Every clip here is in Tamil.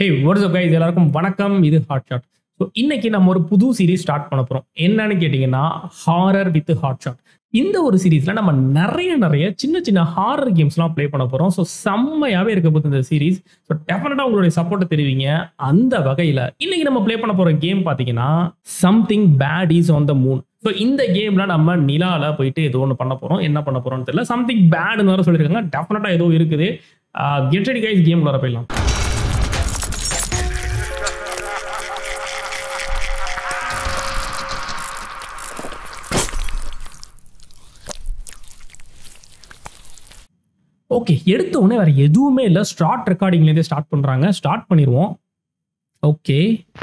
ஹே வாட்ஸ் அப் கைஸ் எல்லாருக்கும் வணக்கம் இது ஹாட் ஷாட் ஸோ இன்னைக்கு நம்ம ஒரு புது சீரிஸ் ஸ்டார்ட் பண்ண போகிறோம் என்னன்னு கேட்டிங்கன்னா ஹாரர் வித் ஹாட் ஷாட் இந்த ஒரு சீரீஸில் நம்ம நிறைய நிறைய சின்ன சின்ன ஹாரர் கேம்ஸ்லாம் ப்ளே பண்ண போகிறோம் ஸோ செம்மையாகவே இருக்க போகுது இந்த சீரிஸ் ஸோ டெஃபினட்டாக உங்களுடைய சப்போர்ட்டை தெரிவிங்க அந்த வகையில் இன்னைக்கு நம்ம ப்ளே பண்ண போகிற கேம் பார்த்தீங்கன்னா something bad is on the moon so இந்த கேம்ல நம்ம நிலால போயிட்டு ஏதோ ஒன்று பண்ண போகிறோம் என்ன பண்ண போகிறோம்னு தெரியல சம்திங் பேட்னு வேற சொல்லியிருக்காங்க டெஃபினட்டாக ஏதோ இருக்குது கெட் ரெடி கைஸ் கேம் வர போயிடலாம் ஓகே எடுத்த உடனே வேற எதுவுமே இல்லை ஸ்டார்ட் ரெக்கார்டிங்லேருந்தே ஸ்டார்ட் பண்ணுறாங்க ஸ்டார்ட் பண்ணிடுவோம் ஓகே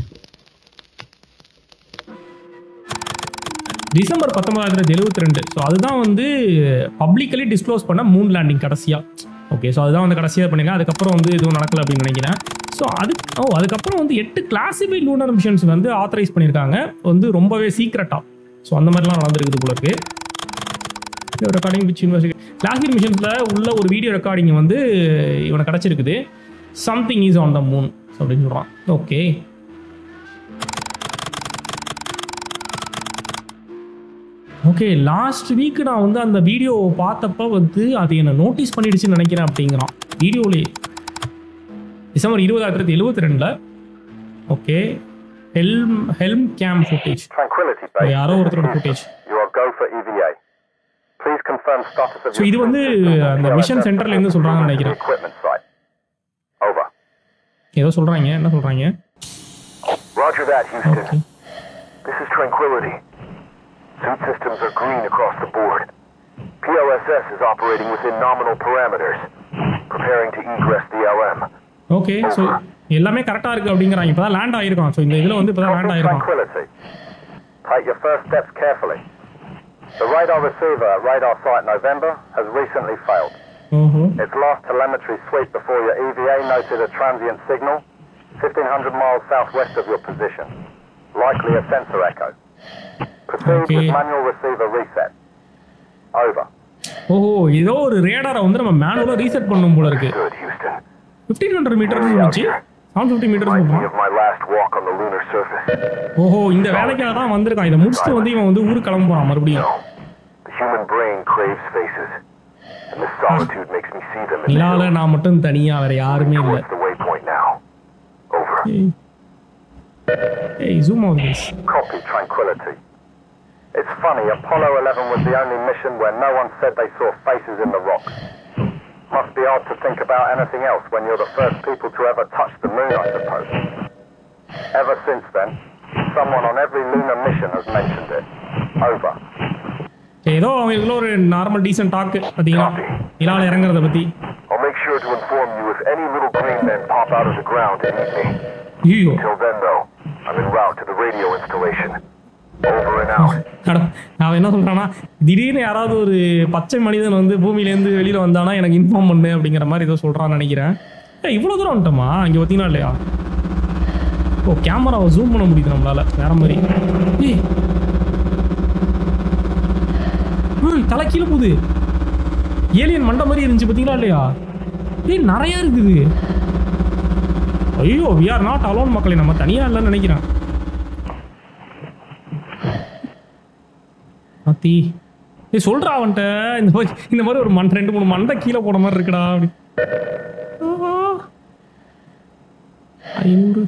டிசம்பர் பத்தொன்பதாயிரத்தி எழுபத்தி ரெண்டு ஸோ அதுதான் வந்து பப்ளிக்கலி டிஸ்க்ளோஸ் பண்ண மூன் லேண்டிங் கடைசியாக ஓகே ஸோ அதுதான் வந்து கடைசியாக பண்ணிருக்கேன் அதுக்கப்புறம் வந்து எதுவும் நடக்கல அப்படின்னு நினைக்கிறேன் ஸோ அது ஓ அதுக்கப்புறம் வந்து எட்டு கிளாசிஃபை லூனர் மிஷன்ஸ் வந்து ஆத்தரைஸ் பண்ணியிருக்காங்க வந்து ரொம்பவே சீக்ரெட்டாக ஸோ அந்த மாதிரிலாம் நடந்திருக்குது போல இருக்கு ரெக்கார்டிங் விச் யூனிவர்சிட்டி கிளாசிக் மிஷன்ஸில் உள்ள ஒரு வீடியோ ரெக்கார்டிங் வந்து இவனுக்கு கிடச்சிருக்குது something is on the moon அப்படின்னு சொல்கிறான் ஓகே ஓகே லாஸ்ட் வீக் நான் வந்து அந்த வீடியோ பார்த்தப்ப வந்து அது என்னை நோட்டீஸ் பண்ணிடுச்சுன்னு நினைக்கிறேன் அப்படிங்கிறான் வீடியோலே டிசம்பர் இருபதாயிரத்தி எழுபத்தி ரெண்டில் okay helm helm cam footage Tranquility Base. யாரோ ஒருத்தரோட footage You are go for EVA. Please confirm status of so இது your வந்து அந்த மிஷன் சென்டர்ல இருந்து சொல்றாங்கன்னு the நினைக்கிறேன் equipment site. Over. ஏதோ சொல்றாங்க என்ன சொல்றாங்க Roger that, Houston. Okay This is Tranquility. Suit systems are green across the board. POSS is operating within nominal parameters. Preparing to egress the LM. Okay so எல்லாமே கரெக்டாக இருக்கு அப்படிங்கிறாங்க இப்போ தான் லேண்ட் ஆயிருக்கான் ஸோ இந்த இதில் வந்து இப்போ தான் லேண்ட் Copy ஆயிருக்கான் Tranquility. Take your first steps carefully. The radar receiver at radar site November has recently failed. ஓஹோ Its last telemetry sweep before your EVA noted a transient signal 1500 miles southwest of your position. Likely a sensor echo. Proceed Okay. with manual receiver reset. Over. ஓஹோ ஏதோ ஒரு ரேடாரை வந்து நம்ம மேனுவலாக ரீசெட் பண்ணணும் போல இருக்கு Good, Houston. Fifteen hundred metres இருந்துச்சு seven fifty metres Reminds me சொல்கிறான் of my last walk on the lunar surface. ஓஹோ இந்த வேலைக்காக தான் வந்திருக்கான் இதை முடிச்சுட்டு வந்து இவன் வந்து ஊருக்கு கிளம்ப போறான் மறுபடியும் No. The human brain craves faces. And this solitude makes me see them in the நிலாவில் hills. நான் மட்டும் தனியாக வேற யாருமே இல்லை Towards the waypoint now. Over. ஏய் ஏய் ஜூம் ஆகுது guys. Copy Tranquility. It's funny, Apollo 11 was the only mission where no one said they saw faces in the rocks. Must be hard to think about anything else when you're the first people to ever touch the moon, I suppose. Ever since then, someone on every lunar mission has mentioned it. Over. ஏதோ அவங்களுக்குள்ள ஒரு நார்மல் டீசென்ட் டாக்கு பார்த்தீங்கன்னா நிலாவில் இறங்குறத பற்றி I'll make sure to inform you if any little green men pop out of the ground and eat me. ஐயோ Till then, though, I'm en route to the radio installation. Over and out. அட, அவன் என்ன சொல்றான்னா திடீர்னு யாராவது ஒரு பச்சை மனிதன் வந்து பூமியிலேருந்து வெளியில வந்தானா எனக்கு இன்ஃபார்ம் பண்ணு அப்படிங்கிற மாதிரி ஏதோ சொல்றான்னு நினைக்கிறேன் ஏய் இவ்வளோ தூரம் வந்துட்டோமா இங்கே பார்த்தீங்கன்னா இல்லையா ஓ கேமராவை ஜூம் பண்ண முடியுது நம்மளால வேற மாதிரி ஏய் ஏய், தலை கீழே போகுது ஏலியன் மண்டை மாதிரி இருந்துச்சு பார்த்தீங்களா இல்லையா ஏய் நிறைய இருக்குது ஐயோ வி ஆர் நாட் அலோன் மக்களே நம்ம தனியா இல்லைன்னு நினைக்கிறேன் மாத்தி ஏய் சொல்றா அவன்கிட்ட இந்த மாதிரி இந்த மாதிரி ஒரு மண் ரெண்டு மூணு மண்டை கீழே போன மாதிரி இருக்குடா அப்படி ஆஹா. ஐநூறு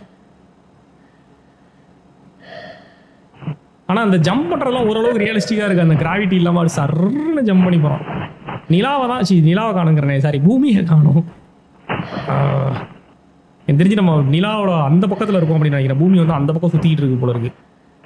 ஆனா அந்த ஜம்ப் பண்றதெல்லாம் ஓரளவுக்கு ரியலிஸ்டிக்கா இருக்கு அந்த கிராவிட்டி இல்லாம அது சர்ன்னு ஜம்ப் பண்ணி போறோம் நிலாவை தான் சி நிலாவை காணுங்கிறனே சாரி பூமியை காணும் ஆஹ். எனக்கு தெரிஞ்சு நம்ம நிலாவோட அந்த பக்கத்துல இருக்கோம் அப்படின்னு நினைக்கிறேன் பூமி வந்து அந்த பக்கம் சுத்திட்டு இருக்கு போல இருக்கு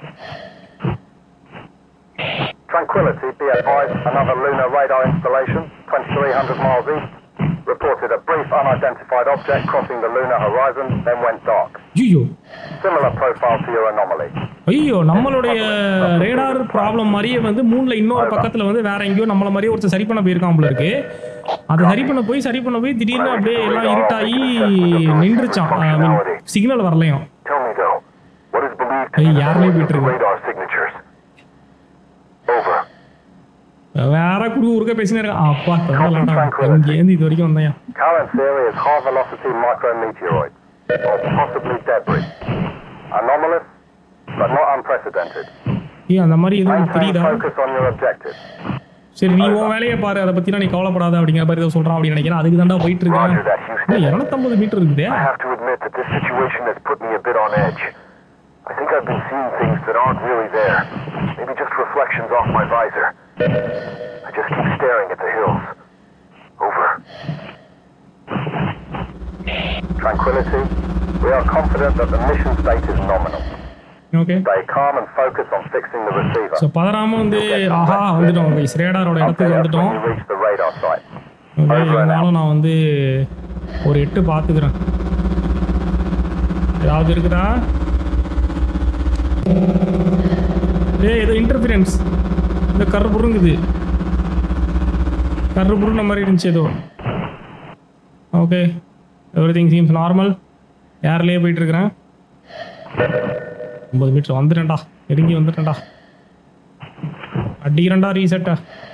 Tranquility, be advised, another lunar radar installation, 2300 miles east, reported a brief unidentified object crossing the lunar horizon, then went dark. ஐயோ Similar profile to your anomaly. ஐயோ நம்மளுடைய ரேடார் ப்ராப்ளம் மாதிரியே வந்து மூணுல இன்னொரு பக்கத்துல வந்து வேற எங்கேயோ நம்மள மாதிரியே ஒருத்தர் சரி பண்ண போயிருக்கான் போல இருக்கு அதை சரி பண்ண போய் சரி பண்ண போய் திடீர்னு அப்படியே எல்லாம் இருட்டாகி நின்றுச்சான் ஐ மீன் சிக்னல் வரலையும் Tell me though, what is believed to Hey, be the யாருமே source of போயிட்டு the இருக்கு. radar signatures? Over. வேற குடு உருக்க பேசினே இருக்கான் அப்பா தொண்டலாடா இங்கேருந்து இது வரைக்கும் வந்தேன் Current theory is high velocity micrometeoroids. or possibly debris. Anomalous, but not unprecedented. ஏய் அந்த மாதிரி எதுவும் Maintain தெரியுதா focus on your objective. சரி நீ உன் வேலையை பாரு அதை பத்திலாம் நீ கவலைப்படாத அப்படிங்கிற மாதிரி ஏதோ சொல்றான் அப்படின்னு நினைக்கிறேன் அதுக்கு தாண்டா போயிட்டு இருக்கேன் Roger that, Houston. இரநூத்தம்பது மீட்டர் இருக்குதே I have to admit that this situation has put me a bit on edge. I think I've been seeing things that aren't really there. Maybe just reflections off my visor. I just keep staring at the hills. Over. Tranquility. We are confident that the mission state is nominal. Okay Stay calm and focus on fixing the receiver. So பதறாம வந்து ஆஹா வந்துட்டோம் கைஸ் ரேடாரோட Okay, இடத்துக்கு that's வந்துட்டோம் when you reach the radar site. Okay இருந்தாலும் நான் வந்து ஒரு எட்டு பார்த்துக்கிறேன் ஏதாவது இருக்குதா ஏய் ஏதோ இன்டர்ஃபியரன்ஸ் இந்த கரு புருங்குது கரு புருங்க மாதிரி இருந்துச்சு ஏதோ okay everything seems normal ஏர்லேயே போயிட்டு இருக்கிறேன் ஒன்பது மீட்டர் வந்துட்டேன்டா நெருங்கி வந்துட்டேன்டா அடிக்கிறேன்டா ரீசெட்டா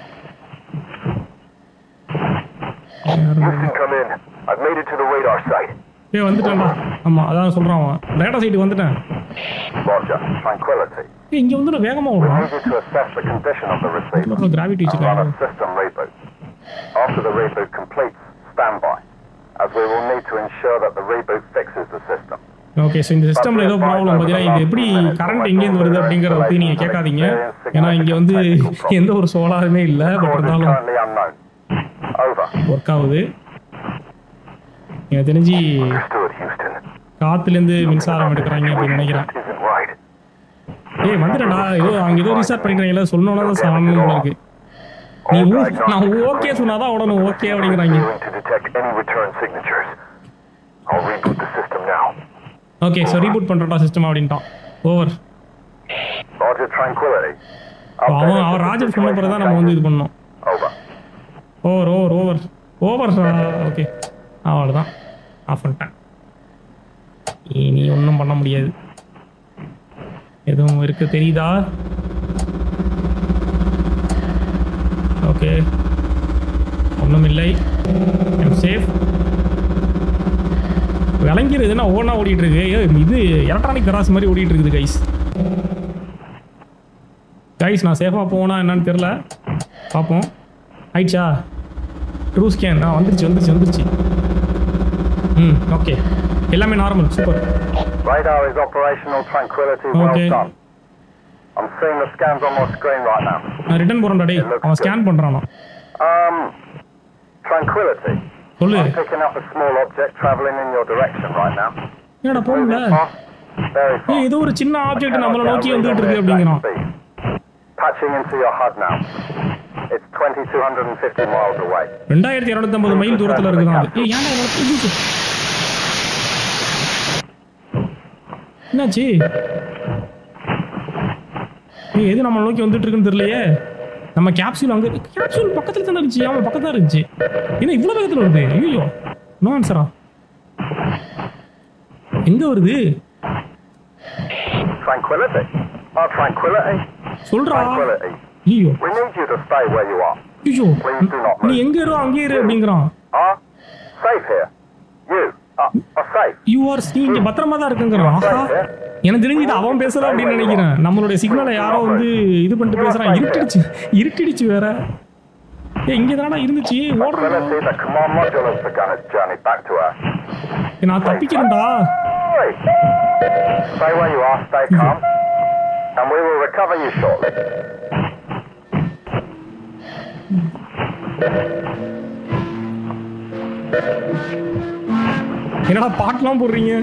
Houston, come in. I've made it to the radar site. ஏய் வந்துட்டேன்டா ஆமாம் அதான் சொல்கிறான் அவன் டேட்டா சைட்டுக்கு வந்துட்டேன் Roger. Tranquility. ஏய் இங்கே வந்து நான் வேகமாக We விடுறான் need you to assess the condition of the receiver அப்புறம் கிராவிட்டி and run a வச்சுருக்காங்க system reboot. After the reboot completes, stand by, as we will need to ensure that the reboot fixes the system. Okay so இந்த சிஸ்டமில் ஏதோ ப்ராப்ளம் பார்த்தீங்கன்னா இது எப்படி கரண்ட் எங்கேருந்து வருது அப்படிங்கிறத பற்றி நீங்கள் கேட்காதீங்க ஏன்னா இங்கே வந்து எந்த ஒரு சோலாருமே இல்லை பட் Cause is இருந்தாலும் currently unknown. Over. ஒர்க் ஆகுது எனக்கு தெரிஞ்சு Understood, Houston. காற்றுலேருந்து மின்சாரம் எடுக்கிறாங்க அப்படின்னு நினைக்கிறேன் Isn't right. ஏய் வந்துட்டேன்டா ஏதோ அங்கே ஏதோ ரீசார்ட் பண்ணிக்கிறாங்களா சொல்லணும்னா தான் சாமணும் இருக்கு நீ All ஊ- diagnostic நான் ஓகே சொன்னாதான் உடனே ஓகே அப்படிங்கிறாங்க Reviewing to detect any return signatures. I'll reboot the system now. Okay so reboot பண்ணுறா சிஸ்டம் அப்படின்ட்டான் ஓவர் Roger, tranquility. அவன் அவன் ராஜர் சொன்ன பிறகு தான் நம்ம வந்து இது பண்ணோம் Over. Over over over over okay அவ்வளோதான் ஆஃப் பண்ணிட்டேன் இனி ஒன்றும் பண்ண முடியாது எதுவும் இருக்கு தெரியுதா ஓகே ஒன்றும் இல்லை சேஃப் விளங்கிருதுன்னா ஓனா ஓடிட்டு இருக்கு ஏய், இது எலக்ட்ரானிக் கராஸ் மாதிரி ஓடிட்டு இருக்குது கைஸ் கைஸ் நான் சேஃபாக போனா என்னன்னு தெரில பார்ப்போம் ஆயிடுச்சா ட்ரூ ஸ்கேன் ஆ வந்துருச்சு வந்துருச்சு வந்துருச்சு ம் ஓகே எல்லாமே normal super Radar is operational. Tranquility. Well Okay. done. I'm seeing the scans on my screen right now. நான் ரிட்டர்ன் போகிறேன்டா டேய் அவன் ஸ்கேன் பண்ணுறானா Um, tranquility. சொல்லு I'm picking up a small object traveling in your direction right now. என்னடா போகல Moving fast. Very ஏய் fast. ஏதோ ஒரு சின்ன ஆப்ஜெக்ட் Cannot நம்மளை get a நோக்கி read on வந்துகிட்டு the இருக்கு exact அப்படிங்கிறான் speed. Patching into your HUD now. It's 2250 miles away. ரெண்டாயிரத்தி இரநூத்தம்பது மைல் தூரத்தில் இருக்குதான் அது ஏய் ஏன்டா என்னோட ஐயோ. என்னாச்சு ஏய் எது நம்ம நோக்கி வந்துட்டு இருக்குன்னு தெரியலையே நம்ம கேப்சூல் அங்கே கேப்சூல் பக்கத்தில் தானே இருந்துச்சு ஆமாம் பக்கத்தில் தான் இருந்துச்சு என்ன இவ்வளோ வேகத்தில் வருது ஐயோ நோ ஆன்சரா எங்கே வருது Tranquility. Oh, tranquility. சொல்றா Tranquility. ஐயோ We need you to stay where you are. ஐயோ Please do not நீ move. எங்க இரு அங்கே இரு அப்படிங்கிறான் Are safe here. You are, are safe. You are நீ இங்க பத்திரமா தான் இருக்குங்கிறான் ஆஹா எனக்கு தெரிஞ்சு இது அவன் பேசுறா அப்படின்னு நினைக்கிறேன் நம்மளுடைய சிக்னலை யாரோ வந்து இது பண்ணிட்டு பேசுறான் இருட்டிடுச்சு இருட்டிடுச்சு வேற ஏ இங்க தானடா இருந்துச்சு ஓடுறா Tranquility, the command module has begun its journey back to Earth. நான் தப்பிக்கிறேன்டா Oi. Stay where you are, stay calm, and we will recover you shortly. என்னடா பாட்டுலாம் போடுறீங்க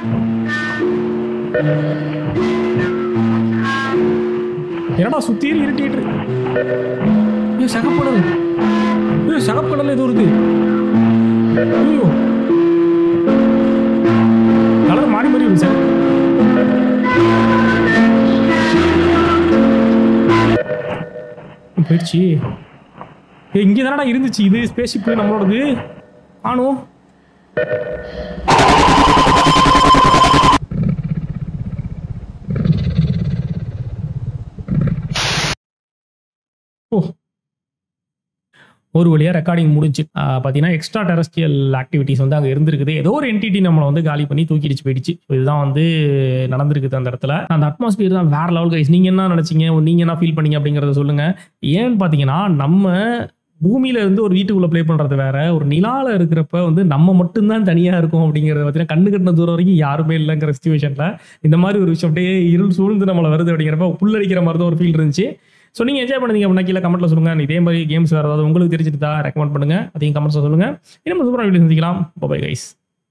என்னடா சுத்தீர் இருட்டிட்டு இருக்கு. ஏ சகப்படல் ஏ சகப்படல் ஏதோ வருது ஐயோ கலர் மாறி மாறி வருது சார் போயிடுச்சு ஏ இங்கே தானடா இருந்துச்சு இது ஸ்பேஸ்ஷிப் நம்மளோடது ஆனோ ஓ ஒரு வழியாக ரெக்கார்டிங் முடிஞ்சு ஆஹ் பார்த்தீங்கன்னா எக்ஸ்ட்ரா டெரஸ்ட்ரியல் ஆக்டிவிட்டிஸ் வந்து அங்கே இருந்திருக்குது ஏதோ ஒரு என்டிட்டி நம்மளை வந்து காலி பண்ணி தூக்கிடுச்சு போயிடுச்சு So இதுதான் வந்து நடந்திருக்குது அந்த இடத்துல அந்த அட்மாஸ்பியர் தான் வேற லெவல் கைஸ் நீங்க என்ன நினைச்சீங்க நீங்க என்ன ஃபீல் பண்ணீங்க அப்படிங்கறத சொல்லுங்க ஏன்னு பார்த்தீங்கன்னா நம்ம பூமியில இருந்து ஒரு வீட்டுக்குள்ள ப்ளே பண்றது வேற ஒரு நிலால இருக்கிறப்ப வந்து நம்ம மட்டும்தான் தனியா இருக்கும் அப்படிங்கறத பார்த்தீங்கன்னா கண்ணு கட்டின தூரம் வரைக்கும் யாருமே இல்லைங்கிற சுச்சுவேஷன்ல இந்த மாதிரி ஒரு விஷயம் அப்படியே இருள் சூழ்ந்து நம்மளை வருது அப்படிங்கிறப்ப புல்லடிக்கிற மாதிரி தான் ஒரு ஃபீல் இருந்துச்சு ஸோ நீங்கள் என்ஜாய் பண்ணுங்க அப்படின்னா கீழே கமெண்ட்ல சொல்லுங்க இதே மாதிரி கேம்ஸ் வேறு ஏதாவது உங்களுக்கு தெரிஞ்சுட்டு தான் ரெக்கமெண்ட் பண்ணுங்க அதையும் கமெண்ட்ஸ் சொல்லுங்க இன்னும் சூப்பராக வீடியோ சந்திக்கலாம் பாய் கைஸ்